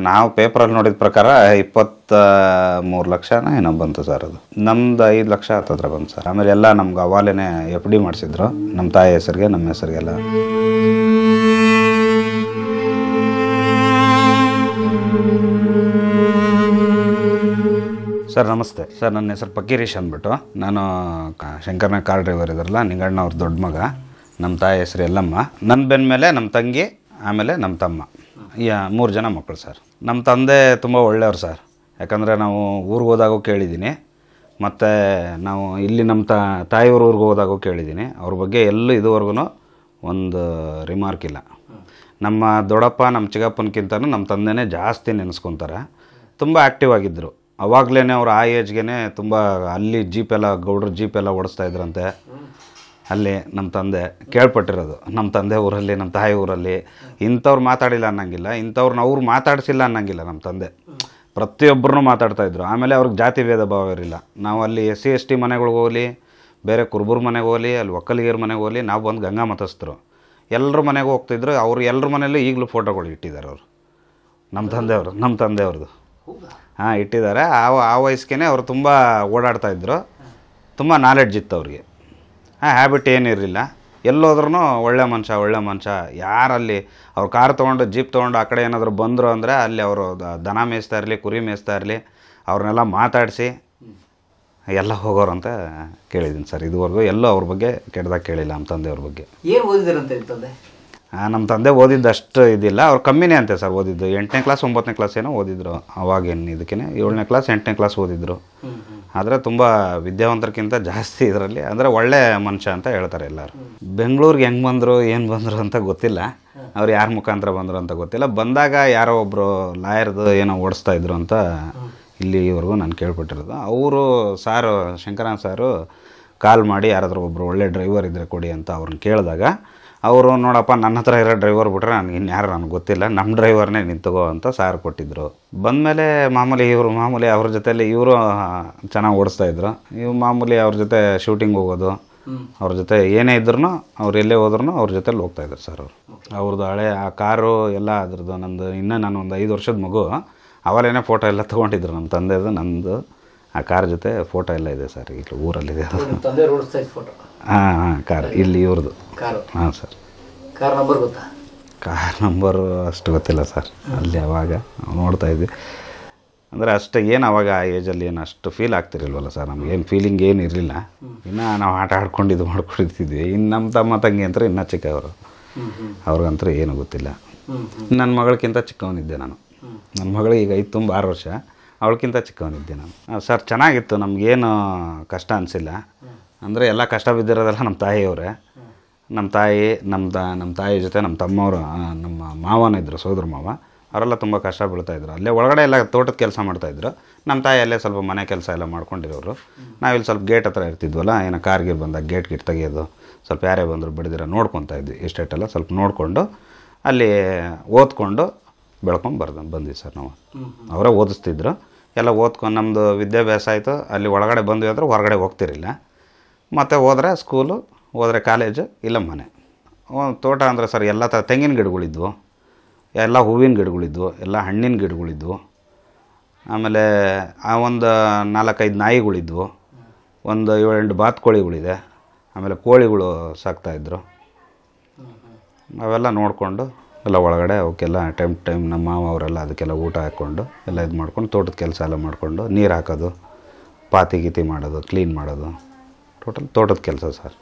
ನಾವು ಪೇಪರಲ್ಲಿ ನೋಡಿದ ಪ್ರಕಾರ ಇಪ್ಪತ್ತ ಮೂರು ಲಕ್ಷನ ಏನೋ ಬಂತು ಸರ್ ಅದು ನಮ್ದು ಐದು ಲಕ್ಷ ಹತ್ತತ್ರ ಬಂತು ಸರ್ ಆಮೇಲೆ ಎಲ್ಲ ನಮ್ಗೆ ಅವಾಲೇನೆ ಎಫ್ ಡಿ ಮಾಡಿಸಿದ್ರು ನಮ್ಮ ತಾಯಿ ಹೆಸರಿಗೆ ನಮ್ಮ ಹೆಸರಿಗೆಲ್ಲ ಸರ್ ನಮಸ್ತೆ ಸರ್ ನನ್ನ ಹೆಸರು ಫಕೀರೀಶ್ ಅಂದ್ಬಿಟ್ಟು ನಾನು ಕ- ಶಂಕರ್ನ ಕಾರ್ ಡ್ರೈವರ್ ಇದಾರಲ್ಲ ನಿಂಗಣ್ಣ ಅವ್ರ ದೊಡ್ಡ ಮಗ ನಮ್ಮ ತಾಯಿ ಹೆಸರು ಎಲ್ಲಮ್ಮ ನನ್ನ ಬೆನ್ನ ಮೇಲೆ ನಮ್ಮ ತಂಗಿ ಆಮೇಲೆ ನಮ್ಮ ತಮ್ಮ ಯಾ ಮೂರು ಜನ ಮಕ್ಕಳು ಸರ್ ನಮ್ಮ ತಂದೆ ತುಂಬ ಒಳ್ಳೆಯವ್ರು ಸರ್ ಯಾಕಂದರೆ ನಾವು ಊರಿಗೆ ಹೋದಾಗೂ ಕೇಳಿದ್ದೀನಿ ಮತ್ತು ನಾವು ಇಲ್ಲಿ ನಮ್ಮ ತಾ ತಾಯಿಯವ್ರ ಊರಿಗೆ ಹೋದಾಗೂ ಕೇಳಿದ್ದೀನಿ ಅವ್ರ ಬಗ್ಗೆ ಎಲ್ಲೂ ಇದುವರೆಗೂ ಒಂದು ರಿಮಾರ್ಕ್ ಇಲ್ಲ ನಮ್ಮ ದೊಡ್ಡಪ್ಪ ನಮ್ಮ ಚಿಕ್ಕಪ್ಪನಕ್ಕಿಂತನೂ ನಮ್ಮ ತಂದೆನೇ ಜಾಸ್ತಿ ನೆನೆಸ್ಕೊತಾರೆ ತುಂಬ ಆ್ಯಕ್ಟಿವ್ ಆಗಿದ್ದರು ಅವಾಗಲೇ ಅವ್ರು ಆ ಏಜ್ಗೆ ತುಂಬ ಅಲ್ಲಿ ಜೀಪ್ ಎಲ್ಲ ಗೌಡ್ರು ಜೀಪ್ ಎಲ್ಲ ಓಡಿಸ್ತಾ ಇದ್ರಂತೆ ಅಲ್ಲಿ ನಮ್ಮ ತಂದೆ ಕೇಳ್ಪಟ್ಟಿರೋದು ನಮ್ಮ ತಂದೆ ಊರಲ್ಲಿ ನಮ್ಮ ತಾಯಿ ಊರಲ್ಲಿ ಇಂಥವ್ರು ಮಾತಾಡಿಲ್ಲ ಅನ್ನಂಗಿಲ್ಲ ಇಂಥವ್ರನ್ನ ಅವ್ರು ಮಾತಾಡಿಸಿಲ್ಲ ಅನ್ನಂಗಿಲ್ಲ ನಮ್ಮ ತಂದೆ ಪ್ರತಿಯೊಬ್ಬರನ್ನೂ ಮಾತಾಡ್ತಾ ಇದ್ರು ಆಮೇಲೆ ಅವ್ರಿಗೆ ಜಾತಿ ಭೇದ ಭಾವ ಇರಲಿಲ್ಲ ನಾವು ಅಲ್ಲಿ ಎಸ್ ಸಿ ಎಸ್ ಟಿ ಮನೆಗಳಿಗೆ ಹೋಗಲಿ ಬೇರೆ ಕುರುಬರ ಮನೆಗೆ ಹೋಗಲಿ ಅಲ್ಲಿ ಒಕ್ಕಲಿಗರ ಮನೆಗೆ ಹೋಗಲಿ ನಾವು ಬಂದು ಗಂಗಾ ಮತಸ್ಥರು ಎಲ್ಲರ ಮನೆಗೂ ಹೋಗ್ತಿದ್ರು ಅವ್ರು ಎಲ್ಲರ ಮನೆಯಲ್ಲೂ ಈಗಲೂ ಫೋಟೋಗಳು ಇಟ್ಟಿದ್ದಾರೆ ಅವರು ನಮ್ಮ ತಂದೆಯವರು ನಮ್ಮ ತಂದೆಯವ್ರದ್ದು ಹಾಂ ಇಟ್ಟಿದ್ದಾರೆ ಆ ಆ ವಯಸ್ಸಿಗೆ ಅವರು ತುಂಬ ಓಡಾಡ್ತಾ ಇದ್ರು ತುಂಬ ನಾಲೆಡ್ಜ್ ಇತ್ತು ಅವ್ರಿಗೆ ಹಾಂ ಹ್ಯಾಬಿಟ್ ಏನಿರಲಿಲ್ಲ ಎಲ್ಲೋದ್ರೂ ಒಳ್ಳೆ ಮನುಷ್ಯ ಒಳ್ಳೆ ಮನುಷ್ಯ ಯಾರಲ್ಲಿ ಅವ್ರು ಕಾರ್ ತೊಗೊಂಡು ಜೀಪ್ ತೊಗೊಂಡು ಆ ಕಡೆ ಏನಾದರೂ ಬಂದರು ಅಂದರೆ ಅಲ್ಲಿ ಅವರು ದ- ದನ ಮೇಯಿಸ್ತಾ ಇರಲಿ ಕುರಿ ಮೇಯಿಸ್ತಾ ಇರಲಿ ಅವ್ರನ್ನೆಲ್ಲ ಮಾತಾಡಿಸಿ ಎಲ್ಲ ಹೋಗೋರು ಅಂತ ಕೇಳಿದ್ದೀನಿ ಸರ್ ಇದುವರೆಗೂ ಎಲ್ಲೂ ಅವ್ರ ಬಗ್ಗೆ ಕೆಟ್ಟದಾಗ ಕೇಳಿಲ್ಲ ನಮ್ಮ ತಂದೆಯವ್ರ ಬಗ್ಗೆ ಏನು ಓದಿದಿರಂತೆ ನಿಮ್ಮ ತಂದೆ ಆ, ನಮ್ಮ ತಂದೆ ಓದಿದ್ದು ಅಷ್ಟು ಇದಿಲ್ಲ ಅವ್ರು ಕಮ್ಮಿನೇ ಅಂತೆ ಸರ್ ಓದಿದ್ದು ಎಂಟನೇ ಕ್ಲಾಸ್ ಒಂಬತ್ತನೇ ಕ್ಲಾಸ್ ಏನೋ ಓದಿದ್ರು ಅವಾಗೇನು ಇದಕ್ಕೆ ಏಳನೇ ಕ್ಲಾಸ್ ಎಂಟನೇ ಕ್ಲಾಸ್ ಓದಿದ್ರು ಆದರೆ ತುಂಬ ವಿದ್ಯಾವಂತರಿಗಿಂತ ಜಾಸ್ತಿ ಇದರಲ್ಲಿ ಅಂದರೆ ಒಳ್ಳೆ ಮನುಷ್ಯ ಅಂತ ಹೇಳ್ತಾರೆ ಎಲ್ಲರೂ ಬೆಂಗಳೂರಿಗೆ ಹೆಂಗೆ ಬಂದರು ಏನು ಬಂದರು ಅಂತ ಗೊತ್ತಿಲ್ಲ ಅವ್ರು ಯಾರ ಮುಖಾಂತರ ಬಂದರು ಅಂತ ಗೊತ್ತಿಲ್ಲ ಬಂದಾಗ ಯಾರೋ ಒಬ್ಬರು ಲಾಯರ್ದು ಏನೋ ಓಡಿಸ್ತಾ ಇದ್ರು ಅಂತ ಇಲ್ಲಿವರೆಗೂ ನಾನು ಕೇಳ್ಪಟ್ಟಿರೋದು ಅವರು ಸಾರು ಶಂಕರನ್ ಸಾರು ಕಾಲ್ ಮಾಡಿ ಯಾರಾದರೂ ಒಬ್ಬರು ಒಳ್ಳೆ ಡ್ರೈವರ್ ಇದ್ದರೆ ಕೊಡಿ ಅಂತ ಅವ್ರನ್ನ ಕೇಳಿದಾಗ ಅವರು ನೋಡಪ್ಪ ನನ್ನ ಹತ್ರ ಇರೋ ಡ್ರೈವರ್ ಬಿಟ್ರೆ ನನಗೆ ಇನ್ಯಾರು ನನಗೆ ಗೊತ್ತಿಲ್ಲ ನಮ್ಮ ಡ್ರೈವರ್ನೇ ನಿಂತ್ಕೋ ಅಂತ ಸಾರ್ ಕೊಟ್ಟಿದ್ದರು ಬಂದಮೇಲೆ ಮಾಮೂಲಿ ಇವರು ಮಾಮೂಲಿ ಅವ್ರ ಜೊತೆಲಿ ಇವರು ಚೆನ್ನಾಗಿ ಓಡಿಸ್ತಾ ಇದ್ರು ಇವು ಮಾಮೂಲಿ ಅವ್ರ ಜೊತೆ ಶೂಟಿಂಗ್ ಹೋಗೋದು ಅವ್ರ ಜೊತೆ ಏನೇ ಇದ್ರೂ ಅವ್ರು ಎಲ್ಲೇ ಹೋದ್ರೂ ಅವ್ರ ಜೊತೆಲಿ ಹೋಗ್ತಾ ಇದ್ರು ಸರ್ ಅವರು ಅವ್ರದ್ದು ಹಳೆ ಆ ಕಾರು ಎಲ್ಲ ಅದ್ರದ್ದು ನಂದು ಇನ್ನೂ ನಾನು ಒಂದು ಐದು ವರ್ಷದ ಮಗು ಅವಲೇನೆ ಫೋಟೋ ಎಲ್ಲ ತೊಗೊಂಡಿದ್ರು ನಮ್ಮ ತಂದೆದು ನಂದು ಆ ಕಾರ್ ಜೊತೆ ಫೋಟೋ ಎಲ್ಲ ಇದೆ ಸರ್ ಇಲ್ಲಿ ಊರಲ್ಲಿದೆ ಅದು ನಿಮ್ಮ ತಂದೆ ಓಡಿಸ್ತಾ ಇದ್ದ ಫೋಟೋ ಹಾಂ ಹಾಂ ಕಾರ್ ಇಲ್ಲಿ ಇವ್ರದ್ದು ಕಾರು ಹಾಂ ಸರ್ ಕಾರ್ ನಂಬರ್ ಗೊತ್ತಾ ಕಾರ್ ನಂಬರು ಅಷ್ಟು ಗೊತ್ತಿಲ್ಲ ಸರ್ ಅಲ್ಲಿ ಅವಾಗ ನಾವು ನೋಡ್ತಾ ಇದ್ವಿ ಅಂದರೆ ಅಷ್ಟು ಏನು ಅವಾಗ ಆ ಏಜಲ್ಲಿ ಏನು ಅಷ್ಟು ಫೀಲ್ ಆಗ್ತಿರಲ್ವಲ್ಲ ಸರ್ ನಮಗೇನು ಫೀಲಿಂಗ್ ಏನು ಇರಲಿಲ್ಲ ಇನ್ನು ನಾವು ಆಟ ಆಡ್ಕೊಂಡು ಇದು ಮಾಡ್ಕೊಂಡಿರ್ತಿದ್ವಿ ಇನ್ನು ನಮ್ಮ ತಮ್ಮ ತಂಗಿ ಅಂತ ಇನ್ನೂ ಚಿಕ್ಕವರು ಅವ್ರಿಗಂತೂ ಏನು ಗೊತ್ತಿಲ್ಲ ನನ್ನ ಮಗಳಕ್ಕಿಂತ ಚಿಕ್ಕವನಿದ್ದೆ ನಾನು ನನ್ನ ಮಗಳಿಗೆ ಈಗ ಐದು ತುಂಬ ಆರು ವರ್ಷ ಅವಳಕ್ಕಿಂತ ಚಿಕ್ಕವನಿದ್ದೆ ನಾನು ಆ, ಸರ್ ಚೆನ್ನಾಗಿತ್ತು ನಮಗೇನು ಕಷ್ಟ ಅನಿಸಿಲ್ಲ ಅಂದರೆ ಎಲ್ಲ ಕಷ್ಟ ಬಿದ್ದಿರೋದೆಲ್ಲ ನಮ್ಮ ತಾಯಿಯವರೇ ನಮ್ಮ ತಾಯಿ ನಮ್ಮ ತ ನಮ್ಮ ತಾಯಿ ಜೊತೆ ನಮ್ಮ ತಮ್ಮವರು ಆ, ನಮ್ಮ ಮಾವನ ಇದ್ದರು ಸೋದರ ಮಾವ ಅವರೆಲ್ಲ ತುಂಬ ಕಷ್ಟ ಬೀಳ್ತಾಯಿದ್ರು ಅಲ್ಲೇ ಒಳಗಡೆ ಎಲ್ಲ ತೋಟದ ಕೆಲಸ ಮಾಡ್ತಾಯಿದ್ರು ನಮ್ಮ ತಾಯಿ ಅಲ್ಲೇ ಸ್ವಲ್ಪ ಮನೆ ಕೆಲಸ ಎಲ್ಲ ಮಾಡ್ಕೊಂಡಿರೋರು ನಾವಿಲ್ಲಿ ಸ್ವಲ್ಪ ಗೇಟ್ ಹತ್ರ ಇರ್ತಿದ್ವಲ್ಲ ಏನೋ ಕಾರ್ಗೆ ಬಂದಾಗ ಗೇಟ್ ಗಿಟ್ ತೆಗಿಯೋದು ಸ್ವಲ್ಪ ಯಾರೇ ಬಂದರು ಬಿಡದಿರ ನೋಡ್ಕೊತಾ ಇದ್ವಿ ಎಸ್ಟೇಟೆಲ್ಲ ಸ್ವಲ್ಪ ನೋಡಿಕೊಂಡು ಅಲ್ಲಿ ಓದ್ಕೊಂಡು ಬೆಳ್ಕೊಂಡು ಬರ್ದು ಬಂದ್ವಿ ಸರ್ ನಾವು ಅವರೇ ಓದಿಸ್ತಿದ್ರು ಎಲ್ಲ ಓದ್ಕೊಂಡು ನಮ್ಮದು ವಿದ್ಯಾಭ್ಯಾಸ ಆಯಿತು ಅಲ್ಲಿ ಒಳಗಡೆ ಬಂದ್ವಿ ಅಂದರೆ ಹೊರಗಡೆ ಹೋಗ್ತಿರಲಿಲ್ಲ ಮತ್ತು ಹೋದರೆ ಸ್ಕೂಲು ಹೋದರೆ ಕಾಲೇಜು ಇಲ್ಲ ಮನೆ ಒಂದು ತೋಟ ಅಂದರೆ ಸರ್ ಎಲ್ಲ ಥರ ತೆಂಗಿನ ಗಿಡಗಳಿದ್ವು ಎಲ್ಲ ಹೂವಿನ ಗಿಡಗಳಿದ್ವು ಎಲ್ಲ ಹಣ್ಣಿನ ಗಿಡಗಳಿದ್ವು ಆಮೇಲೆ ಆ ಒಂದು ನಾಲ್ಕೈದು ನಾಯಿಗಳಿದ್ವು ಒಂದು ಏಳೆಂಟು ಬಾತುಕೋಳಿಗಳಿದೆ ಆಮೇಲೆ ಕೋಳಿಗಳು ಸಾಕ್ತಾಯಿದ್ರು ಅವೆಲ್ಲ ನೋಡಿಕೊಂಡು ಎಲ್ಲ ಒಳಗಡೆ ಅವಕ್ಕೆಲ್ಲ ಟೈಮ್ ಟೈಮ್ ನಮ್ಮ ಮಾವ ಅವರೆಲ್ಲ ಅದಕ್ಕೆಲ್ಲ ಊಟ ಹಾಕ್ಕೊಂಡು ಎಲ್ಲ ಇದು ಮಾಡ್ಕೊಂಡು ತೋಟದ ಕೆಲಸ ಎಲ್ಲ ಮಾಡಿಕೊಂಡು ನೀರು ಹಾಕೋದು ಪಾತಿ ಗೀತಿ ಮಾಡೋದು ಕ್ಲೀನ್ ಮಾಡೋದು ಟೋಟಲ್ ತೋಟದ ಕೆಲಸ ಸರ್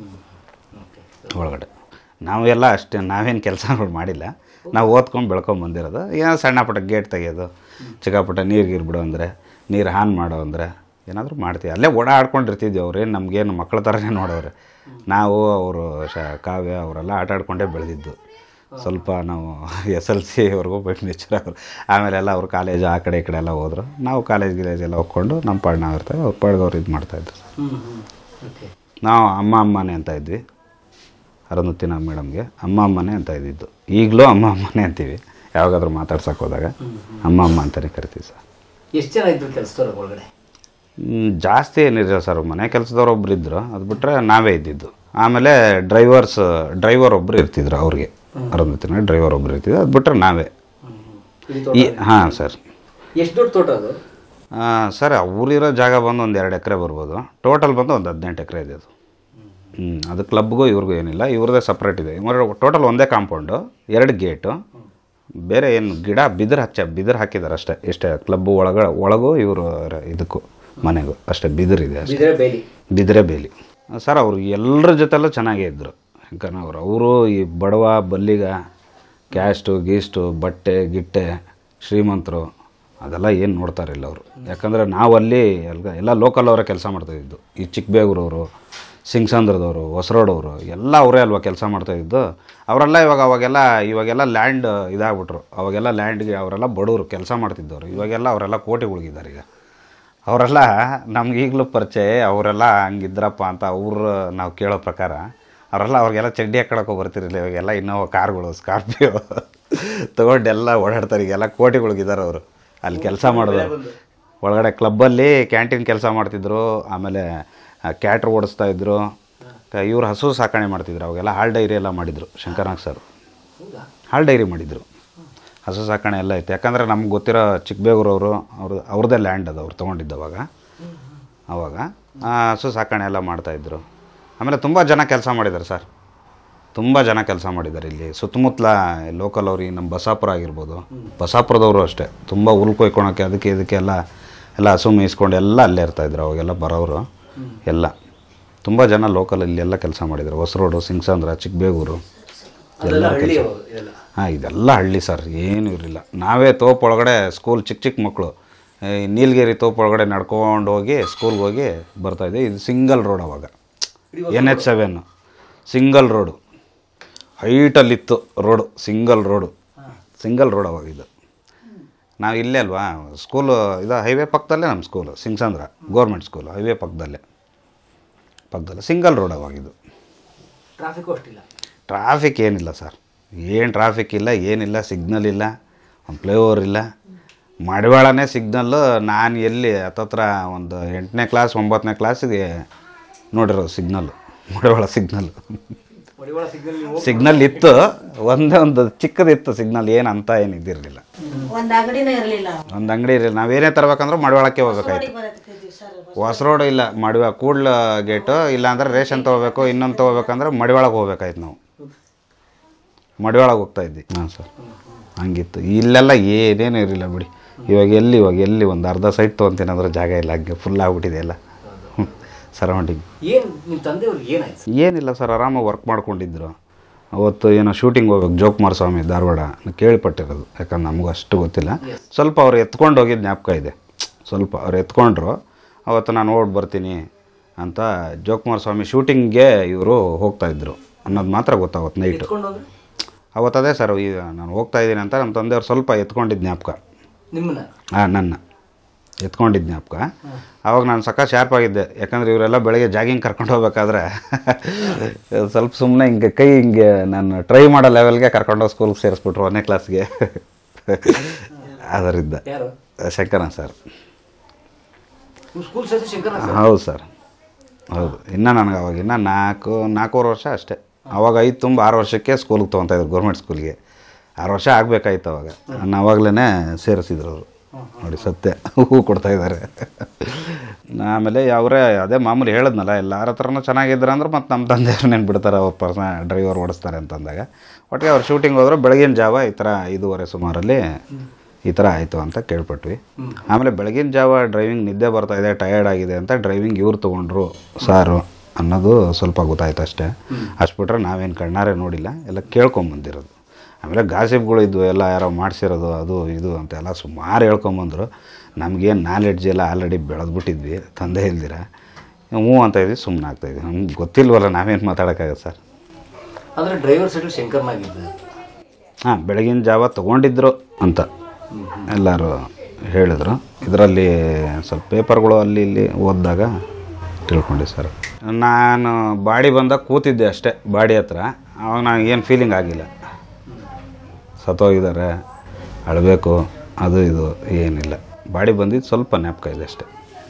ಒಳಗಡೆ ನಾವೆಲ್ಲ ಅಷ್ಟೇ ನಾವೇನು ಕೆಲಸಗಳು ಮಾಡಿಲ್ಲ ನಾವು ಓದ್ಕೊಂಡು ಬೆಳ್ಕೊಂಡು ಬಂದಿರೋದು ಏನೋ ಸಣ್ಣ ಪುಟ್ಟ ಗೇಟ್ ತೆಗೆಯೋದು ಚಿಕ್ಕ ಪುಟ್ಟ ನೀರು ಗೀರು ಬಿಡೋ ಅಂದರೆ ನೀರು ಹಾನ್ ಮಾಡೋ ಅಂದರೆ ಏನಾದರೂ ಮಾಡ್ತೀವಿ ಅಲ್ಲೇ ಓಡಾಡ್ಕೊಂಡಿರ್ತಿದ್ವಿ ಅವ್ರೇನು ನಮಗೇನು ಮಕ್ಕಳ ಥರನೇ ನೋಡೋರು ನಾವು ಅವರು ಶ ಕಾವ್ಯ ಅವರೆಲ್ಲ ಆಟ ಆಡ್ಕೊಂಡೇ ಬೆಳೆದಿದ್ದು ಸ್ವಲ್ಪ ನಾವು ಎಸ್ ಎಲ್ ಸಿವರೆಗೂ ಬೈಕ್ ನೇಚರ್ ಆಮೇಲೆ ಎಲ್ಲ ಅವ್ರು ಕಾಲೇಜ್ ಆ ಕಡೆ ಈ ಕಡೆ ಎಲ್ಲ ಹೋದ್ರು ನಾವು ಕಾಲೇಜ್ ಗಿಲೇಜ್ ಎಲ್ಲ ಹೋಗ್ಕೊಂಡು ನಮ್ಮ ಪಾಡ್ ನಾವು ಇರ್ತೇವೆ ಅವ್ರ ಪಾಡ್ಗೆ ಅವ್ರು ಇದು ಮಾಡ್ತಾಯಿದ್ರು ಹ್ಞೂ ಹ್ಞೂ ಓಕೆ ನಾವು ಅಮ್ಮ ಅಮ್ಮನೇ ಅಂತ ಇದ್ವಿ ಅರುಂಧತಿನ ಮೇಡಮ್ಗೆ ಅಮ್ಮ ಅಮ್ಮನೇ ಅಂತ ಇದ್ದಿದ್ದು ಈಗಲೂ ಅಮ್ಮ ಅಮ್ಮನೇ ಅಂತೀವಿ ಯಾವಾಗಾದ್ರೂ ಮಾತಾಡ್ಸಕ್ಕೆ ಹೋದಾಗ ಅಮ್ಮ ಅಮ್ಮ ಅಂತಲೇ ಕರಿತೀವಿ ಸರ್ ಎಷ್ಟು ಜನ ಇದ್ರು ಕೆಲಸದವ್ರ ಒಳಗಡೆ ಹ್ಮ್, ಜಾಸ್ತಿ ಏನಿರಲಿಲ್ಲ ಸರ್ ಮನೆ ಕೆಲಸದವ್ರು ಒಬ್ರು ಇದ್ದರು ಅದು ಬಿಟ್ಟರೆ ನಾವೇ ಇದ್ದಿದ್ದು ಆಮೇಲೆ ಡ್ರೈವರ್ಸ್ ಡ್ರೈವರ್ ಒಬ್ಬರು ಇರ್ತಿದ್ರು ಅವ್ರಿಗೆ ಅರುಂಧತಿನ ಡ್ರೈವರ್ ಒಬ್ರು ಇರ್ತಿದ್ರು ಅದು ಬಿಟ್ಟರೆ ನಾವೇ ಇಡೀ ಈ ಹಾಂ ಸರ್ ಎಷ್ಟು ದೊಡ್ಡ ತೋಟ ಅದು ಆ, ಸರ್ ಊರಿರೋ ಜಾಗ ಬಂದು ಒಂದು ಎರಡು ಎಕರೆ ಬರ್ಬೋದು ಟೋಟಲ್ ಬಂದು ಒಂದು ಹದಿನೆಂಟು ಎಕರೆ ಇದೆ ಅದು ಹ್ಞೂ ಅದು ಕ್ಲಬ್ಗೂ ಇವ್ರಿಗೂ ಏನಿಲ್ಲ ಇವ್ರದ್ದೇ ಸಪ್ರೇಟ್ ಇದೆ ಟೋಟಲ್ ಒಂದೇ ಕಾಂಪೌಂಡು ಎರಡು ಗೇಟು ಬೇರೆ ಏನು ಗಿಡ ಬಿದಿರು ಹಚ್ಚ ಬಿದಿರು ಹಾಕಿದ್ದಾರೆ ಅಷ್ಟೇ ಇಷ್ಟೇ ಕ್ಲಬ್ಬು ಒಳಗ ಒಳಗೂ ಇವರು ಇದಕ್ಕೂ ಮನೆಗೂ ಅಷ್ಟೇ ಬಿದಿರಿದೆ ಅಷ್ಟೇ ಬಿದ್ರೆ ಬೇಲಿ ಬಿದಿರೆ ಬೇಲಿ ಸರ್ ಅವರು ಎಲ್ಲರ ಜೊತೆಲೂ ಚೆನ್ನಾಗೇ ಇದ್ದರು ಅವರು ಅವರು ಈ ಬಡವ ಬಲ್ಲಿಗ ಕ್ಯಾಸ್ಟು ಗೀಸ್ಟು ಬಟ್ಟೆ ಗಿಟ್ಟೆ ಶ್ರೀಮಂತರು ಅದೆಲ್ಲ ಏನು ನೋಡ್ತಾರಿಲ್ಲ ಅವರು ಯಾಕಂದರೆ ನಾವು ಅಲ್ಲಿ ಎಲ್ಲ ಎಲ್ಲ ಲೋಕಲ್ ಅವರೇ ಕೆಲಸ ಮಾಡ್ತಾಯಿದ್ದು ಈ ಚಿಕ್ಕಬೇಗೂರವರು ಸಿಂಗ್ಸಂದ್ರದವರು ಹೊಸರೋಡವರು ಎಲ್ಲ ಅವರೇ ಅಲ್ವಾ ಕೆಲಸ ಮಾಡ್ತಾಯಿದ್ದು ಅವರೆಲ್ಲ ಇವಾಗ ಅವಾಗೆಲ್ಲ ಇವಾಗೆಲ್ಲ ಲ್ಯಾಂಡ್ ಇದಾಗ್ಬಿಟ್ರು ಅವಾಗೆಲ್ಲ ಲ್ಯಾಂಡ್ಗೆ ಅವರೆಲ್ಲ ಬಡವರು ಕೆಲಸ ಮಾಡ್ತಿದ್ದವರು ಇವಾಗೆಲ್ಲ ಅವರೆಲ್ಲ ಕೋಟಿಗಳಿಗಿದ್ದಾರೆ ಈಗ ಅವರೆಲ್ಲ ನಮ್ಗೆ ಈಗಲೂ ಪರಿಚಯ ಅವರೆಲ್ಲ ಹಂಗಿದ್ರಪ್ಪ ಅಂತ ಅವ್ರು ನಾವು ಕೇಳೋ ಪ್ರಕಾರ ಅವರೆಲ್ಲ ಅವ್ರಿಗೆಲ್ಲ ಚಡ್ಡಿ ಹಾಕೊಳಕ್ಕೆ ಬರ್ತಿರಲಿಲ್ಲ ಇವಾಗೆಲ್ಲ ಇನ್ನೋವಾ ಕಾರ್ಗಳು ಸ್ಕಾರ್ಪಿಯೋ ತೊಗೊಂಡೆಲ್ಲ ಓಡಾಡ್ತಾರೆ ಈಗೆಲ್ಲ ಕೋಟಿಗಳಿಗಿದ್ದಾರೆ ಅವರು ಅಲ್ಲಿ ಕೆಲಸ ಮಾಡೋದು ಒಳಗಡೆ ಕ್ಲಬ್ಬಲ್ಲಿ ಕ್ಯಾಂಟೀನ್ ಕೆಲಸ ಮಾಡ್ತಿದ್ರು ಆಮೇಲೆ ಕ್ಯಾಟ್ರ್ ಓಡಿಸ್ತಾ ಇದ್ರು ಇವ್ರು ಹಸು ಸಾಕಣೆ ಮಾಡ್ತಿದ್ರು ಅವಾಗೆಲ್ಲ ಹಾಲ್ ಡೈರಿ ಎಲ್ಲ ಮಾಡಿದರು ಶಂಕರ್ನಾಗ್ ಸರ್ ಹೌದಾ ಹಾಲ್ ಡೈರಿ ಮಾಡಿದರು ಹಸು ಸಾಕಣೆ ಎಲ್ಲ ಇತ್ತು ಯಾಕಂದರೆ ನಮ್ಗೆ ಗೊತ್ತಿರೋ ಚಿಕ್ಕಬೇಗೂರವರು ಅವ್ರು ಅವ್ರದ್ದೇ ಲ್ಯಾಂಡ್ ಅದು ಅವ್ರು ತೊಗೊಂಡಿದ್ದವಾಗ ಅವಾಗ ಆ, ಹಸು ಸಾಕಣೆ ಎಲ್ಲ ಮಾಡ್ತಾಯಿದ್ರು ಆಮೇಲೆ ತುಂಬ ಜನ ಕೆಲಸ ಮಾಡಿದ್ದಾರೆ ಸರ್ ತುಂಬ ಜನ ಕೆಲಸ ಮಾಡಿದ್ದಾರೆ ಇಲ್ಲಿ ಸುತ್ತಮುತ್ತಲ ಲೋಕಲ್ ಅವ್ರಿಗೆ ನಮ್ಮ ಬಸಾಪುರ ಆಗಿರ್ಬೋದು ಬಸಾಪುರದವರು ಅಷ್ಟೇ ತುಂಬ ಹುಲ್ ಕೊಯ್ಕೊಳಕ್ಕೆ ಅದಕ್ಕೆ ಇದಕ್ಕೆ ಎಲ್ಲ ಎಲ್ಲ ಹಸು ಮೇಯಿಸ್ಕೊಂಡು ಎಲ್ಲ ಅಲ್ಲೇ ಇರ್ತಾಯಿದ್ರು ಅವಾಗೆಲ್ಲ ಬರೋರು ಎಲ್ಲ ತುಂಬ ಜನ ಲೋಕಲ್ ಇಲ್ಲೆಲ್ಲ ಕೆಲಸ ಮಾಡಿದ್ದಾರೆ ಹೊಸರೋಡು ಸಿಂಗ್ಸಂದ್ರ ಚಿಕ್ಕಬೇಗೂರು ಅದೆಲ್ಲ ಹಳ್ಳಿ ಅವರು ಇದೆಲ್ಲ ಹಾಂ ಇದೆಲ್ಲ ಹಳ್ಳಿ ಸರ್ ಏನೂ ಇರಲಿಲ್ಲ ನಾವೇ ತೋಪ್ ಒಳಗಡೆ ಸ್ಕೂಲ್ ಚಿಕ್ಕ ಚಿಕ್ಕ ಮಕ್ಕಳು ಈ ನೀಲಗಿರಿ ತೋಪ್ ಒಳಗಡೆ ನಡ್ಕೊಂಡು ಹೋಗಿ ಸ್ಕೂಲ್ಗೆ ಹೋಗಿ ಬರ್ತಾಯಿದ್ದೆ ಇದು ಸಿಂಗಲ್ ರೋಡ್ ಅವಾಗ N H seven single road ಹೈಟಲ್ಲಿತ್ತು road single road single road ಅವಾಗ ಇದು ನಾವು ಇಲ್ಲೇ ಅಲ್ವಾ ಸ್ಕೂಲು ಇದು ಹೈವೇ ಪಕ್ಕದಲ್ಲೇ ನಮ್ಮ school Singasandra government school highway ಪಕ್ಕದಲ್ಲೇ ಪಕ್ಕದಲ್ಲೇ ಸಿಂಗಲ್ ರೋಡ್ ಅವಾಗಿದು ಟ್ರಾಫಿಕ್ ಅಷ್ಟಿಲ್ಲ ಟ್ರಾಫಿಕ್ ಏನಿಲ್ಲ ಸರ್ ಏನು ಟ್ರಾಫಿಕ್ ಇಲ್ಲ ಏನಿಲ್ಲ ಸಿಗ್ನಲ್ ಇಲ್ಲ ಒಂದು ಫ್ಲೈಓವರ್ ಇಲ್ಲ ಮಡಿವಾಳನೇ ಸಿಗ್ನಲ್ಲು ನಾನು ಎಲ್ಲಿ ಹತ್ತತ್ರ ಒಂದು ಎಂಟನೇ ಕ್ಲಾಸ್ ಒಂಬತ್ತನೇ ಕ್ಲಾಸಿಗೆ ನೋಡಿರೋದು signal Madiwala signal Madiwala signal ನೀವು ಸಿಗ್ನಲ್ ಇತ್ತು ಒಂದೇ ಒಂದು ಚಿಕ್ಕದಿತ್ತು ಸಿಗ್ನಲ್ ಏನು ಅಂತ ಏನು ಇದಿರಲಿಲ್ಲ ಒಂದ್ ಅಂಗಡಿನೇ ಇರ್ಲಿಲ್ಲ ಒಂದು ಅಂಗಡಿ ಇರಲಿಲ್ಲ ನಾವೇನೇ ತರಬೇಕಂದ್ರೆ ಮಡಿವಾಳಕ್ಕೆ ಹೋಗ್ಬೇಕಾಯ್ತು ಬರತ್ತಿದ್ವಿ ಸರ್ ಹೊಸ ರೋಡ್ ಇಲ್ಲ ಮಡಿವ ಕೂಡ್ಲ ಗೇಟು ಇಲ್ಲಾಂದ್ರೆ ರೇಷನ್ ತೊಗೋಬೇಕು ಇನ್ನೊಂದು ತೊಗೋಬೇಕಂದ್ರೆ ಮಡಿವಾಳಗೆ ಹೋಗ್ಬೇಕಾಯ್ತು ನಾವು ಮಡಿವಾಳಗೆ ಹೋಗ್ತಾ ಇದ್ವಿ ಹಾಂ ಸರ್ ಹಂಗಿತ್ತು ಇಲ್ಲೆಲ್ಲ ಏನೇನು ಇರಲಿಲ್ಲ ಬಿಡಿ ಇವಾಗ ಎಲ್ಲಿ ಇವಾಗ ಎಲ್ಲಿ ಒಂದು ಅರ್ಧ ಸೈಟ್ ತೊಗೊತೀನಿ ಅಂದ್ರೆ ಜಾಗ ಇಲ್ಲ ಹಂಗೆ ಫುಲ್ ಆಗ್ಬಿಟ್ಟಿದೆ ಎಲ್ಲ ಸರೌಂಡಿಂಗ್ ಏನು ನಿಮ್ಮ ತಂದೆಯವ್ರಿಗೆ ಏನಾಯ್ತು ಏನಿಲ್ಲ ಸರ್ ಆರಾಮಾಗಿ ವರ್ಕ್ ಮಾಡ್ಕೊಂಡಿದ್ರು ಅವತ್ತು ಏನೋ ಶೂಟಿಂಗ್ ಹೋಗ್ಬೇಕು ಜೋಕುಮಾರ್ ಸ್ವಾಮಿ ಧಾರವಾಡ ನಾನು ಕೇಳಿಪಟ್ಟಿರೋದು ಯಾಕಂದ್ರೆ ನಮಗೂ ಅಷ್ಟು ಗೊತ್ತಿಲ್ಲ ಸ್ವಲ್ಪ ಅವ್ರು ಎತ್ಕೊಂಡು ಹೋಗಿದ್ದು ಜ್ಞಾಪಕ ಇದೆ ಸ್ವಲ್ಪ ಅವ್ರು ಎತ್ಕೊಂಡ್ರು ಅವತ್ತು ನಾನು ಓಡ್ ಬರ್ತೀನಿ ಅಂತ ಜೋಕುಮಾರ್ ಸ್ವಾಮಿ ಶೂಟಿಂಗ್ಗೆ ಇವರು ಹೋಗ್ತಾಯಿದ್ರು ಅನ್ನೋದು ಮಾತ್ರ ಗೊತ್ತಾವತ್ತು ನೈಟು ಎತ್ಕೊಂಡು ಹೋದ್ರೆ ಅವತ್ತು ಅದೇ ಸರ್ ಈಗ ನಾನು ಹೋಗ್ತಾ ಇದ್ದೀನಿ ಅಂತ ನಮ್ಮ ತಂದೆಯವ್ರು ಸ್ವಲ್ಪ ಎತ್ಕೊಂಡಿದ್ದು ಜ್ಞಾಪಕ ನಿಮ್ಮನ್ನ ಹಾಂ ನನ್ನ ಎತ್ಕೊಂಡಿದ್ದ ಜ್ಞಾಪಕ ಆವಾಗ ನಾನು ಸಕ್ಕ ಶಾರ್ಪ್ ಆಗಿದ್ದೆ ಯಾಕಂದ್ರೆ ಇವರೆಲ್ಲ ಬೆಳಗ್ಗೆ ಜಾಗಿಂಗ್ ಕರ್ಕೊಂಡು ಹೋಗ್ಬೇಕಾದ್ರೆ ಸ್ವಲ್ಪ ಸುಮ್ಮನೆ ಹಿಂಗೆ ಕೈ ಹಿಂಗೆ ನಾನು ಟ್ರೈ ಮಾಡೋ ಲೆವೆಲ್ಗೆ ಕರ್ಕೊಂಡೋಗಿ ಸ್ಕೂಲ್ಗೆ ಸೇರಿಸ್ಬಿಟ್ರು ಒಂದನೇ ಕ್ಲಾಸ್ಗೆ ಅದರಿಂದ ಯಾರು ಶಂಕರನ್ ಸರ್ ನಿಮ್ಮ ಸ್ಕೂಲ್ ಸೇರಿಸಿ ಶಂಕರ ಹೌದು ಸರ್ ಹೌದು ಇನ್ನು ನನಗೆ ಅವಾಗ ಇನ್ನೂ ನಾಲ್ಕು ನಾಲ್ಕೂವರೆ ವರ್ಷ ಅಷ್ಟೇ ಅವಾಗ ಐದು ತುಂಬ ಆರು ವರ್ಷಕ್ಕೆ ಸ್ಕೂಲಿಗೆ ತೊಗೊತಾಯಿದ್ರು ಗೌರ್ಮೆಂಟ್ ಸ್ಕೂಲ್ಗೆ ಆರು ವರ್ಷ ಆಗಬೇಕಾಯ್ತು ಅವಾಗ ನಾನು ಅವಾಗಲೇ ಸೇರಿಸಿದ್ರು ಅವರು ನೋಡಿ ಸತ್ಯ ಹೂ ಕೊಡ್ತಾ ಇದ್ದಾರೆ ಆಮೇಲೆ ಅವರೇ ಅದೇ ಮಾಮೂಲಿ ಹೇಳಿದ್ನಲ್ಲ ಎಲ್ಲರ ಹತ್ರನೂ ಚೆನ್ನಾಗಿದ್ರು ಅಂದ್ರೆ ಮತ್ತು ನಮ್ಮ ತಂದೆಯವ್ರು ನೆನ್ಬಿಡ್ತಾರೆ ಅವ್ರ ಪರ್ಸನ ಡ್ರೈವರ್ ಓಡಿಸ್ತಾರೆ ಅಂತಂದಾಗ ಒಟ್ಟಿಗೆ ಅವ್ರು ಶೂಟಿಂಗ್ ಹೋದ್ರೆ ಬೆಳಗಿನ ಜಾವ ಈ ಥರ ಐದೂವರೆ ಸುಮಾರಲ್ಲಿ ಈ ಥರ ಆಯಿತು ಅಂತ ಕೇಳ್ಪಟ್ವಿ ಆಮೇಲೆ ಬೆಳಗಿನ ಜಾವ ಡ್ರೈವಿಂಗ್ ನಿದ್ದೆ ಬರ್ತಾ ಇದೆ ಟಯರ್ಡ್ ಆಗಿದೆ ಅಂತ ಡ್ರೈವಿಂಗ್ ಇವ್ರು ತೊಗೊಂಡ್ರು ಸಾರು ಅನ್ನೋದು ಸ್ವಲ್ಪ ಗೊತ್ತಾಯ್ತು ಅಷ್ಟೇ ಅಷ್ಟು ಬಿಟ್ರೆ ನಾವೇನು ಕಣ್ಣಾರೆ ನೋಡಿಲ್ಲ ಎಲ್ಲ ಕೇಳ್ಕೊಂಬಂದಿರೋದು ಆಮೇಲೆ ಗಾಸಿಪ್ಗಳು ಇದ್ವು ಎಲ್ಲ ಯಾರೋ ಮಾಡಿಸಿರೋದು ಅದು ಇದು ಅಂತೆಲ್ಲ ಸುಮಾರು ಹೇಳ್ಕೊಂಬಂದರು ನಮಗೇನು ನಾಲೆಡ್ಜ್ ಎಲ್ಲ ಆಲ್ರೆಡಿ ಬೆಳೆದ್ಬಿಟ್ಟಿದ್ವಿ ತಂದೆ ಇಲ್ದಿರ ಹ್ಞೂ ಅಂತ ಇದ್ವಿ ಸುಮ್ಮನೆ ಆಗ್ತಾಯಿದ್ವಿ ನಮ್ಗೆ ಗೊತ್ತಿಲ್ವಲ್ಲ ನಾವೇನು ಮಾತಾಡೋಕ್ಕಾಗತ್ತೆ ಸರ್ ಅಂದ್ರೆ ಡ್ರೈವರ್ ಸೈಡ್ ಶಂಕರ್ನಾಗಿದ್ದು ಹಾಂ ಬೆಳಗಿನ ಜಾವ ತೊಗೊಂಡಿದ್ರು ಅಂತ ಎಲ್ಲರೂ ಹೇಳಿದ್ರು ಇದರಲ್ಲಿ ಸ್ವಲ್ಪ ಪೇಪರ್ಗಳು ಅಲ್ಲಿ ಇಲ್ಲಿ ಓದಿದಾಗ ತಿಳ್ಕೊಂಡೆ ಸರ್ ನಾನು ಬಾಡಿ ಬಂದಾಗ ಕೂತಿದ್ದೆ ಅಷ್ಟೇ ಬಾಡಿ ಹತ್ರ ಅವಾಗ ನನಗೆ ಏನು ಫೀಲಿಂಗ್ ಆಗಿಲ್ಲ ಸತ್ತೋಗಿದ್ದಾರೆ ಅಳಬೇಕು ಅದು ಇದು ಏನಿಲ್ಲ ಬಾಡಿ ಬಂದಿದ್ದು ಸ್ವಲ್ಪ ಜ್ಞಾಪಕ ಇದೆ ಅಷ್ಟೇ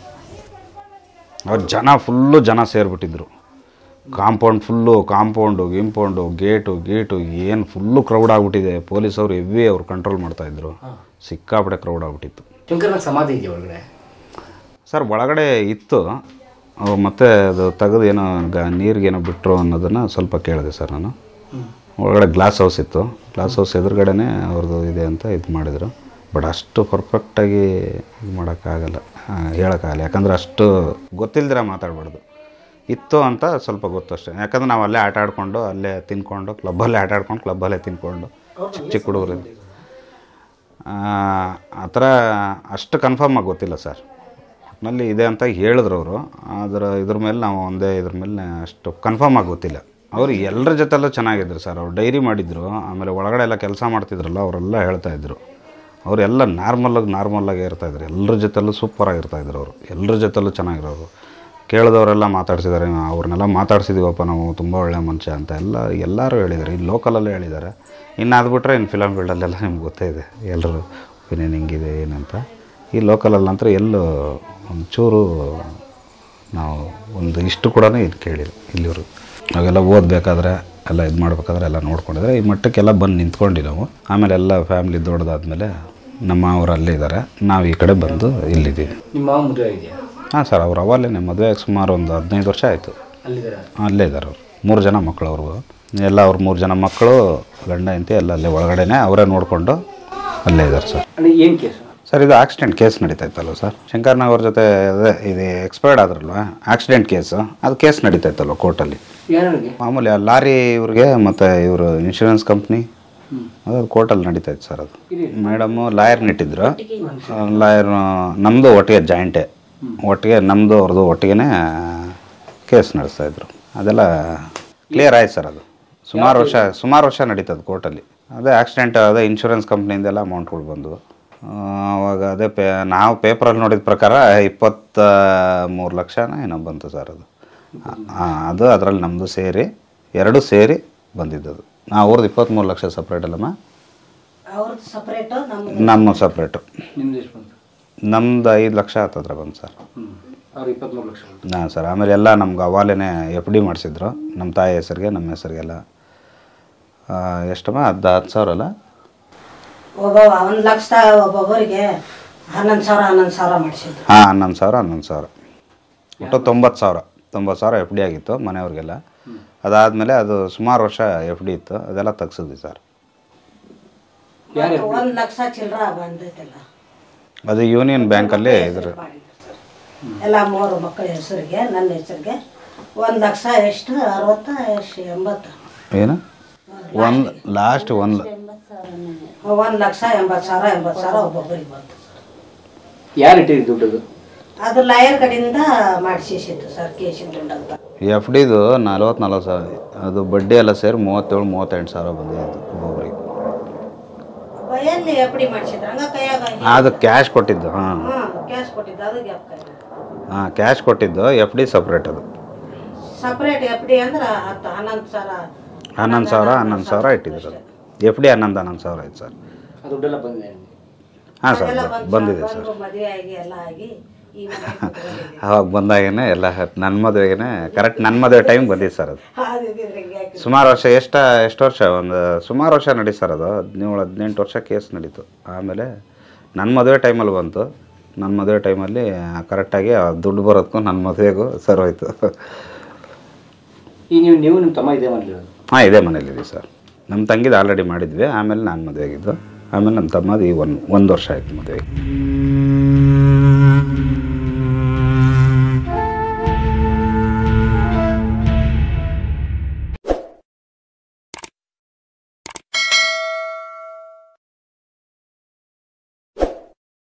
ಅವ್ರು ಜನ ಫುಲ್ಲು ಜನ ಸೇರಿಬಿಟ್ಟಿದ್ರು ಕಾಂಪೌಂಡ್ ಫುಲ್ಲು ಕಾಂಪೌಂಡು ಗಿಂಪೌಂಡು ಗೇಟು ಗೇಟು ಏನು ಫುಲ್ಲು ಕ್ರೌಡ್ ಆಗಿಬಿಟ್ಟಿದೆ ಪೊಲೀಸವರು ಹೆವಿ ಅವ್ರು ಕಂಟ್ರೋಲ್ ಮಾಡ್ತಾಯಿದ್ರು ಸಿಕ್ಕಾಪಟ್ಟೆ ಕ್ರೌಡ್ ಆಗ್ಬಿಟ್ಟಿತ್ತು ಶಂಕರ್ನಾಗ್ ಸಮಾಧಿ ಇದೆಯಾ ಒಳಗಡೆ ಸರ್ ಒಳಗಡೆ ಇತ್ತು ಅವ್ರು ಮತ್ತೆ ಅದು ತೆಗೆದು ಏನೋ ಗ ನೀರಿಗೇನೋ ಬಿಟ್ಟರು ಅನ್ನೋದನ್ನು ಸ್ವಲ್ಪ ಕೇಳಿದೆ ಸರ್ ನಾನು ಒಳಗಡೆ ಗ್ಲಾಸ್ ಹೌಸ್ ಇತ್ತು ಗ್ಲಾಸ್ ಹೌಸ್ ಎದುರುಗಡೆನೇ ಅವ್ರದ್ದು ಇದೆ ಅಂತ ಇದು ಮಾಡಿದರು ಬಟ್ ಅಷ್ಟು ಪರ್ಫೆಕ್ಟಾಗಿ ಇದು ಮಾಡೋಕ್ಕಾಗಲ್ಲ ಆ, ಹೇಳೋಕ್ಕಾಗಲ್ಲ ಯಾಕಂದ್ರೆ ಅಷ್ಟು ಗೊತ್ತಿಲ್ದಿರ ಮಾತಾಡ್ಬಾರ್ದು ಇತ್ತು ಅಂತ ಸ್ವಲ್ಪ ಗೊತ್ತು ಅಷ್ಟೇ ಯಾಕಂದ್ರೆ ನಾವು ಅಲ್ಲೇ ಆಟ ಆಡಿಕೊಂಡು ಅಲ್ಲೇ ತಿನ್ಕೊಂಡು ಕ್ಲಬ್ಬಲ್ಲೇ ಆಟ ಆಡ್ಕೊಂಡು ಕ್ಲಬ್ಬಲ್ಲೇ ತಿನ್ಕೊಂಡು ಚಿಕ್ಕ ಚಿಕ್ಕ ಹುಡುಗರು ಆ ಥರ ಅಷ್ಟು ಕನ್ಫರ್ಮ್ ಆಗಿ ಗೊತ್ತಿಲ್ಲ ಸರ್ ಒಟ್ಟಿನಲ್ಲಿ ಇದೆ ಅಂತ ಹೇಳಿದ್ರು ಅವರು ಅದರ ಇದ್ರ ಮೇಲೆ ನಾವು ಒಂದೇ ಇದ್ರ ಮೇಲೆ ಅಷ್ಟು ಕನ್ಫರ್ಮ್ ಆಗಿ ಗೊತ್ತಿಲ್ಲ ಅವರು ಎಲ್ಲರ ಜೊತೆಲ್ಲೂ ಚೆನ್ನಾಗಿದ್ರು ಸರ್ ಅವ್ರು ಡೈರಿ ಮಾಡಿದ್ರು ಆಮೇಲೆ ಒಳಗಡೆ ಎಲ್ಲ ಕೆಲಸ ಮಾಡ್ತಿದ್ರಲ್ಲ ಅವರೆಲ್ಲ ಹೇಳ್ತಾ ಇದ್ರು ಅವರೆಲ್ಲ ನಾರ್ಮಲಾಗಿ ನಾರ್ಮಲಾಗಿ ಇರ್ತಾಯಿದ್ರು ಎಲ್ಲರ ಜೊತೆಲ್ಲೂ ಸೂಪರಾಗಿ ಇರ್ತಾಯಿದ್ರು ಅವರು ಎಲ್ಲರ ಜೊತೆಲ್ಲೂ ಚೆನ್ನಾಗಿರೋರು ಕೇಳಿದವರೆಲ್ಲ ಮಾತಾಡ್ಸಿದ್ದಾರೆ ಅವ್ರನ್ನೆಲ್ಲ ಮಾತಾಡ್ಸಿದ್ದೀವಪ್ಪ ನಾವು ತುಂಬ ಒಳ್ಳೆಯ ಮನುಷ್ಯ ಅಂತ ಎಲ್ಲ ಎಲ್ಲರೂ ಹೇಳಿದ್ದಾರೆ ಈ ಲೋಕಲಲ್ಲೇ ಹೇಳಿದ್ದಾರೆ ಇನ್ನು ಅದು ಬಿಟ್ಟರೆ ಇನ್ನು ಫಿಲಮ್ ಫೀಲ್ಡಲ್ಲೆಲ್ಲ ನಿಮ್ಗೆ ಗೊತ್ತೇ ಇದೆ ಎಲ್ಲರೂ ಒಪಿನಿಯನ್ ಹಿಂಗಿದೆ ಏನಂತ ಈ ಲೋಕಲಲ್ಲಿ ನಂತರ ಎಲ್ಲೂ ಒಂಚೂರು ನಾವು ಒಂದು ಇಷ್ಟು ಕೂಡ ಇದು ಕೇಳಿಲ್ಲ ಇಲ್ಲಿವರು ನಾವೆಲ್ಲ ಓದಬೇಕಾದ್ರೆ ಎಲ್ಲ ಇದು ಮಾಡ್ಬೇಕಾದ್ರೆ ಎಲ್ಲ ನೋಡ್ಕೊಂಡಿದ್ರೆ ಈ ಮಟ್ಟಕ್ಕೆಲ್ಲ ಬಂದು ನಿಂತ್ಕೊಂಡು ನಾವು ಆಮೇಲೆ ಎಲ್ಲ ಫ್ಯಾಮಿಲಿ ದೊಡ್ಡದಾದ್ಮೇಲೆ ನಮ್ಮ ಅವರು ಅಲ್ಲೇ ಇದ್ದಾರೆ ನಾವು ಈ ಕಡೆ ಬಂದು ಇಲ್ಲಿದ್ದೀವಿ ನಿಮ್ಮ ಮಾವ ಮದುವೆ ಆಗಿದೆಯಾ ಹಾಂ ಸರ್ ಅವ್ರು ಅವಲ್ಲೇ ಮದುವೆ ಸುಮಾರು ಒಂದು ಹದಿನೈದು ವರ್ಷ ಆಯಿತು ಅಲ್ಲಿದ್ದಾರೆ ಅಲ್ಲೇ ಇದ್ದಾರೆ ಅವರು ಮೂರು ಜನ ಮಕ್ಕಳು ಅವ್ರಿಗೂ ಎಲ್ಲ ಅವ್ರ ಮೂರು ಜನ ಮಕ್ಕಳು ಗಂಡ ಹೆಂಡತಿ ಎಲ್ಲ ಅಲ್ಲೇ ಒಳಗಡೆನೆ ಅವರೇ ನೋಡಿಕೊಂಡು ಅಲ್ಲೇ ಇದ್ದಾರೆ ಸರ್ ಅಂದರೆ ಏನು ಕೇಸು ಸರ್ ಇದು ಆಕ್ಸಿಡೆಂಟ್ ಕೇಸ್ ನಡೀತಾ ಇತ್ತಲ್ವ ಸರ್ ಶಂಕರ್ನಾಗ್ ಅವ್ರ ಜೊತೆ ಅದೇ ಇದು ಎಕ್ಸ್ಪೈರ್ಡ್ ಆದ್ರಲ್ವ ಆಕ್ಸಿಡೆಂಟ್ ಕೇಸು ಅದು ಕೇಸ್ ನಡೀತಾ ಇತ್ತಲ್ವ ಕೋರ್ಟಲ್ಲಿ ಯಾರಿಗೆ ಮಾಮೂಲಿ ಆ ಲಾರಿ ಇವ್ರಿಗೆ ಮತ್ತು ಇವರು ಇನ್ಶೂರೆನ್ಸ್ ಕಂಪ್ನಿ ಅದು ಕೋರ್ಟಲ್ಲಿ ನಡೀತಾ ಇತ್ತು ಸರ್ ಅದು ಮೇಡಮು ಲಾಯರ್ ನಿಟ್ಟಿದ್ರು ಲಾಯರ್ ನಮ್ಮದು ಒಟ್ಟಿಗೆ ಜಾಯಿಂಟೇ ಒಟ್ಟಿಗೆ ನಮ್ಮದು ಅವ್ರದ್ದು ಒಟ್ಟಿಗೆ ಕೇಸ್ ನಡೆಸ್ತಾ ಇದ್ರು ಅದೆಲ್ಲ ಕ್ಲಿಯರ್ ಆಯ್ತು ಸರ್ ಅದು ಸುಮಾರು ವರ್ಷ ಸುಮಾರು ವರ್ಷ ನಡೀತದೆ ಕೋರ್ಟಲ್ಲಿ ಅದೇ ಆಕ್ಸಿಡೆಂಟ್ ಅದೇ ಇನ್ಶೂರೆನ್ಸ್ ಕಂಪ್ನಿಯಿಂದೆಲ್ಲ ಅಮೌಂಟ್ಗಳು ಬಂದವು ಆ, ಅವಾಗ ಅದೇ ಪೇ ನಾವು ಪೇಪರಲ್ಲಿ ನೋಡಿದ ಪ್ರಕಾರ ಇಪ್ಪತ್ತ ಮೂರು ಲಕ್ಷನ ಏನೋ ಬಂತು ಸರ್ ಅದು ಆ, ಅದು ಅದರಲ್ಲಿ ನಮ್ಮದು ಸೇರಿ ಎರಡು ಸೇರಿ ಬಂದಿದ್ದದು ನಾವು ಅವ್ರದ್ದು ಇಪ್ಪತ್ತ್ಮೂರು ಲಕ್ಷ ಸಪ್ರೇಟ್ ಅಲ್ಲಮ್ಮ ಅವ್ರದ್ದು ಸಪ್ರೇಟು ನಮ್ಮ ನಮ್ಮ ಸಪ್ರೇಟು ನಿಮ್ದು ಎಷ್ಟು ಬಂತು ನಮ್ದು ಐದು ಲಕ್ಷ ಹತ್ತತ್ರ ಬಂತು ಸರ್ ಹ್ಞೂ ಅವ್ರು ಇಪ್ಪತ್ತ್ಮೂರು ಲಕ್ಷ ಬಂತು ಹಾಂ ಸರ್ ಆಮೇಲೆ ಎಲ್ಲ ನಮ್ಗೆ ಅವಾಲೇನೆ ಎಫ್ ಡಿ ಮಾಡಿಸಿದ್ರು ನಮ್ಮ ತಾಯಿ ಹೆಸರಿಗೆ ನಮ್ಮ ಹೆಸರಿಗೆಲ್ಲ ಆ, ಎಷ್ಟಮ್ಮ ಹತ್ತು ಹತ್ತು ಸಾವಿರ ಅಲ್ಲ ಒಬ್ಬ ಒಂದು ಲಕ್ಷ ಒಬ್ಬೊಬ್ಬರಿಗೆ ಹನ್ನೊಂದು ಸಾವಿರ ಹನ್ನೊಂದು ಸಾವಿರ ಮಾಡಿಸಿದ್ರು ಹಾಂ ಹನ್ನೊಂದು ಸಾವಿರ ಹನ್ನೊಂದು ಸಾವಿರ ಒಟ್ಟು ತೊಂಬತ್ತು ಸಾವಿರ ತೊಂಬತ್ತು ಸಾವಿರ ಎಫ್ ಡಿ ಆಗಿತ್ತು ಮನೆಯವ್ರಿಗೆಲ್ಲ ಅದಾದಮೇಲೆ ಅದು ಸುಮಾರು ವರ್ಷ ಎಫ್ ಡಿ ಇತ್ತು ಅದೆಲ್ಲ ತೆಗ್ಸಿದ್ವಿ ಸರ್ ಒಂದು ಲಕ್ಷ ಚಿಲ್ಲರ ಬಂದೈತಲ್ಲ ಅದು ಯೂನಿಯನ್ ಬ್ಯಾಂಕಲ್ಲಿ ಇದ್ರ ಮಾಡಿದ್ರು ಸರ್. ಎಲ್ಲ ಮೂರು ಮಕ್ಕಳ ಹೆಸರಿಗೆ ನನ್ನ ಹೆಸರಿಗೆ ಒಂದು ಲಕ್ಷ ಎಷ್ಟು ಅರವತ್ತ ಎಷ್ಟು ಎಂಬತ್ತು ಏನು ಒಂದು ಲಾಸ್ಟ್ ಒಂದು ಒಂದು ಲಕ್ಷ ಎಂಬತ್ತು ಸಾವಿರ ಎಂಬತ್ತು ಸಾವಿರ ಒಬ್ಬೊಬ್ಬರಿಗೆ ಬಂತು ಯಾರು ಇಟ್ಟಿದ್ದು ದುಡ್ಡದು ಅದು ಲಾಯರ್ ಕಡೆಯಿಂದ ಮಾಡಿಸಿತ್ತು ಸರ್ ಕೇಸಿನ ದುಡ್ಡು ಅಂತ ಎಫ್ ಡಿದು ನಲ್ವತ್ತು ನಲ್ವತ್ತು ಸಾವಿರ ಅದು ಬಡ್ಡಿ ಎಲ್ಲ ಸೇರಿ ಮೂವತ್ತೇಳು ಮೂವತ್ತೆಂಟು ಸಾವಿರ ಬಂದಿದ್ದು ಒಬ್ಬೊಬ್ರಿಗೆ ಎಲ್ಲಿ ಎಫ್ ಡಿ ಮಾಡಿಸಿದ್ರು ಹಂಗ ಕೈಯಾಗ ಅದು ಕ್ಯಾಶ್ ಕೊಟ್ಟಿದ್ದು ಹಾಂ ಹಾಂ ಕ್ಯಾಶ್ ಕೊಟ್ಟಿದ್ದು ಅದು ಗ್ಯಾಪ್ ಕೈ ಹಾಂ ಕ್ಯಾಶ್ ಕೊಟ್ಟಿದ್ದು ಎಫ್ ಡಿ ಸಪ್ರೇಟ್ ಅದು ಸಪ್ರೇಟ್ ಎಫ್ ಡಿ ಅಂದ್ರೆ ಹತ್ತು ಹನ್ನೊಂದು ಸಾವಿರ ಹನ್ನೊಂದು ಸಾವಿರ ಹನ್ನೊಂದು ಸಾವಿರ ಇಟ್ಟಿದ್ರು ಅದು ಎಫ್ ಡಿ ಹನ್ನೊಂದು ಹನ್ನೊಂದು ಸಾವಿರ ಆಯ್ತು ಸರ್ ಆ ದುಡ್ಡೆಲ್ಲ ಬಂದಿದೆ ನಿಮಗೆ ಹಾಂ ಸರ್ ಅದೆಲ್ಲ ಬ- ಬಂದು ಬಂದಿದೆ ಸರ್ ಬಂದು ಮದುವೆ ಆಗಿ ಎಲ್ಲ ಆಗಿ ಈಗ ಅವಾಗ ಬಂದಾಗೇನೆ ಎಲ್ಲ ನನ್ನ ಮದುವೆಗೆ ಕರೆಕ್ಟ್ ನನ್ನ ಮದುವೆ ಟೈಮ್ ಬಂದಿತ್ತು ಸರ್ ಅದು ಸುಮಾರು ವರ್ಷ ಎಷ್ಟು ಎಷ್ಟು ವರ್ಷ ಒಂದು ಸುಮಾರು ವರ್ಷ ನಡೀತು ಸರ್ ಅದು ಹದಿನೇಳು ಹದಿನೆಂಟು ವರ್ಷ ಕೇಸ್ ನಡೀತು ಆಮೇಲೆ ನನ್ನ ಮದುವೆ ಟೈಮಲ್ಲಿ ಬಂತು ನನ್ನ ಮದುವೆ ಟೈಮಲ್ಲಿ ಕರೆಕ್ಟಾಗಿ ಆ ದುಡ್ಡು ಬರೋದಕ್ಕೂ ನನ್ನ ಮದುವೆಗೂ ಸರ್ ಹೋಯ್ತು ಈಗ ನೀವು ನೀವು ನಿಮ್ಮ ತಮ್ಮ ಇದೇ ಮಾಡಲಿರೋದು ಹಾಂ ಇದೇ ಮನೇಲಿದ್ದೀವಿ ಸರ್ ನಮ್ಮ ತಂಗಿದು ಆಲ್ರೆಡಿ ಮಾಡಿದ್ವಿ ಆಮೇಲೆ ನಾನು ಮದುವೆ ಆಗಿದ್ದು ಆಮೇಲೆ ನಮ್ಮ ತಮ್ಮದು ಈ ಒಂದು ಒಂದು ವರ್ಷ ಆಯಿತು ಮದುವೆಗೆ